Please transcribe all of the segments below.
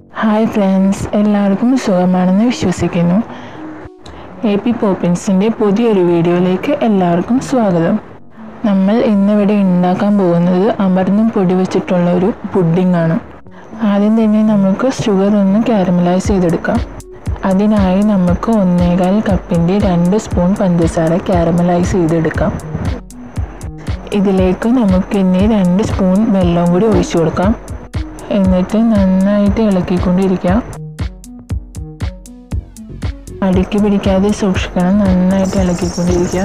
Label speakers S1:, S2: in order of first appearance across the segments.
S1: hi friends എല്ലാവർക്കും സുഖമാണെന്ന് വിശ്വസിക്കുന്നു എ പി പോപ്പിൻസിൻ്റെ പുതിയൊരു വീഡിയോയിലേക്ക് എല്ലാവർക്കും സ്വാഗതം നമ്മൾ ഇന്നിവിടെ ഉണ്ടാക്കാൻ പോകുന്നത് അമർന്നും പൊടി വെച്ചിട്ടുള്ള ഒരു പുഡിംഗ് ആണ് ആദ്യം തന്നെ നമുക്ക് ഷുഗർ ഒന്ന് കാരമലൈസ് ചെയ്തെടുക്കാം അതിനായി നമുക്ക് ഒന്നേകാൽ കപ്പിൻ്റെ രണ്ട് സ്പൂൺ പഞ്ചസാര കാരമലൈസ് ചെയ്തെടുക്കാം ഇതിലേക്ക് നമുക്ക് ഇനി രണ്ട് സ്പൂൺ വെള്ളം കൂടി ഒഴിച്ചു കൊടുക്കാം എന്നിട്ട് നന്നായിട്ട് ഇളക്കിക്കൊണ്ടിരിക്കാം അടുക്കി പിടിക്കാതെ സൂക്ഷിക്കണം നന്നായിട്ട് ഇളക്കിക്കൊണ്ടിരിക്കുക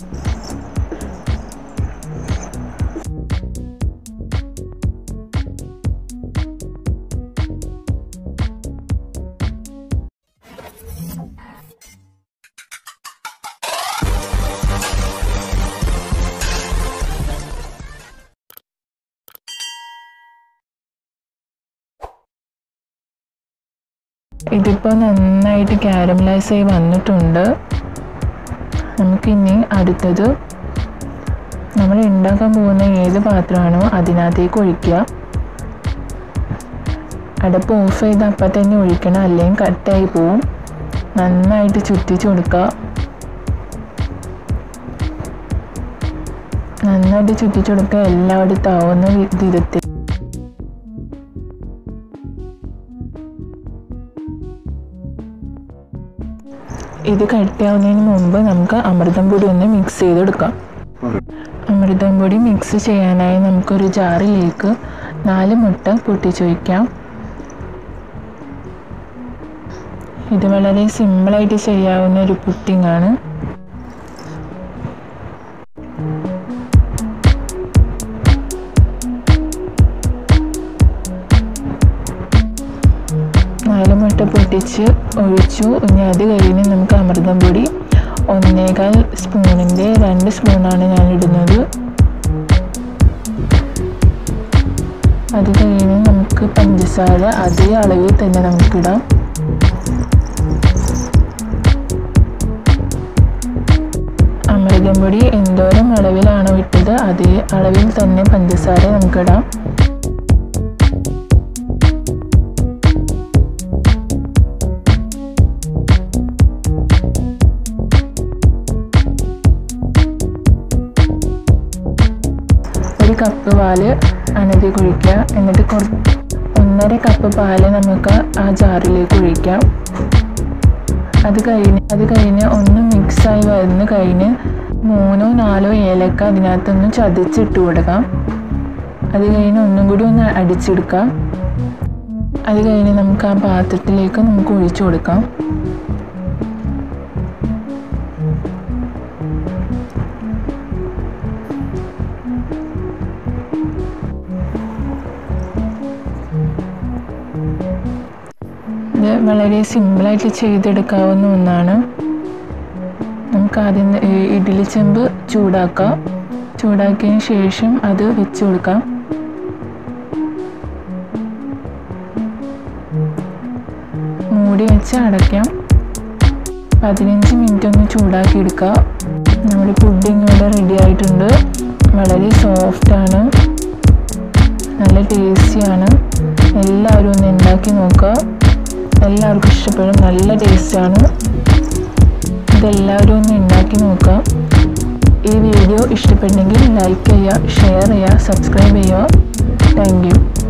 S1: ഇതിപ്പോൾ നന്നായിട്ട് കാരമലൈസ് ആയി വന്നിട്ടുണ്ട് നമുക്കിനി അടുത്തത് നമ്മൾ ഉണ്ടാക്കാൻ പോകുന്ന ഏത് പാത്രമാണോ അതിനകത്തേക്ക് ഒഴിക്കുക അടപ്പ് ഓഫ് ചെയ്ത് അപ്പം തന്നെ ഒഴിക്കണം അല്ലെങ്കിൽ കട്ടായി പോവും നന്നായിട്ട് ചുറ്റിച്ച് കൊടുക്കുക നന്നായിട്ട് ചുറ്റിച്ച് കൊടുക്കുക എല്ലായിടത്തും ആവുന്ന വിധത്തിൽ ഇത് കട്ടിയാവുന്നതിന് മുമ്പ് നമുക്ക് അമൃതം പൊടി ഒന്ന് മിക്സ് ചെയ്തെടുക്കാം അമൃതം പൊടി മിക്സ് ചെയ്യാനായി നമുക്കൊരു ജാറിലേക്ക് നാല് മുട്ട പൊട്ടിച്ചൊഴിക്കാം ഇത് വളരെ സിമ്പിളായിട്ട് ചെയ്യാവുന്ന ഒരു പുട്ടിംഗ് ആണ് നാല് മുട്ട പൊട്ടിച്ച് ഒഴിച്ചു ഇനി അത് കഴിഞ്ഞ് നമുക്ക് അമൃതം പൊടി ഒന്നേകാൽ സ്പൂണിൻ്റെ രണ്ട് സ്പൂണാണ് ഞാൻ ഇടുന്നത് അത് കഴിഞ്ഞ് നമുക്ക് പഞ്ചസാര അതേ അളവിൽ തന്നെ നമുക്കിടാം അമൃതം പൊടി എന്തോരം അളവിലാണോ ഇട്ടത് അതേ അളവിൽ തന്നെ പഞ്ചസാര നമുക്കിടാം ഒരു കപ്പ് പാല് അനധി കുഴിക്കുക എന്നിട്ട് കുറ ഒന്നര കപ്പ് പാല് നമുക്ക് ആ ജാറിലേക്ക് ഒഴിക്കാം അത് കഴിഞ്ഞ് അത് കഴിഞ്ഞ് ഒന്ന് മിക്സായി വന്ന് കഴിഞ്ഞ് മൂന്നോ നാലോ ഏലക്ക അതിനകത്തൊന്ന് ചതച്ചിട്ട് കൊടുക്കാം അത് കഴിഞ്ഞ് ഒന്നും കൂടി ഒന്ന് അടിച്ചെടുക്കാം അത് കഴിഞ്ഞ് നമുക്ക് ആ പാത്രത്തിലേക്ക് നമുക്ക് ഒഴിച്ചു കൊടുക്കാം ഇത് വളരെ സിമ്പിളായിട്ട് ചെയ്തെടുക്കാവുന്ന ഒന്നാണ് നമുക്ക് ആദ്യം ഇഡ്ഡലി ചെമ്പ് ചൂടാക്കാം ചൂടാക്കിയതിന് ശേഷം അത് വെച്ച് കൊടുക്കാം മൂടി വെച്ച് അടയ്ക്കാം പതിനഞ്ച് മിനിറ്റ് ഒന്ന് ചൂടാക്കി എടുക്കുക നമ്മുടെ പുഡിംഗ് ഇവിടെ റെഡി ആയിട്ടുണ്ട് വളരെ സോഫ്റ്റാണ് നല്ല ടേസ്റ്റിയാണ് എല്ലാവരും ഒന്ന് ഉണ്ടാക്കി നോക്കുക എല്ലാവർക്കും ഇഷ്ടപ്പെടും നല്ല ടേസ്റ്റാണ് ഇതെല്ലാവരും ഒന്ന് ഉണ്ടാക്കി നോക്കുക ഈ വീഡിയോ ഇഷ്ടപ്പെട്ടെങ്കിൽ ലൈക്ക് ചെയ്യുക ഷെയർ ചെയ്യുക സബ്സ്ക്രൈബ് ചെയ്യുക താങ്ക് യു